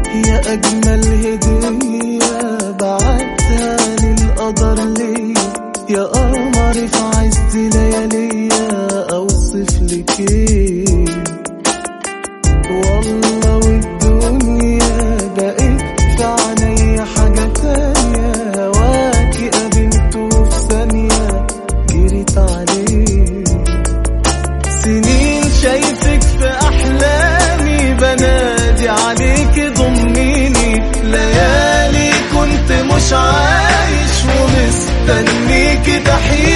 يا أجمل هدية بعتها للقدر ليا يا قمر في عز لياليا أوصف لك إيه والله والدنيا بقت في عينيا حاجة تانية هواكي قابلته في ثانية جريت عليه سنين شايفك في أحلامي بنادي عليك ضميني ليالي كنت مش عايش ومستنيك تحيي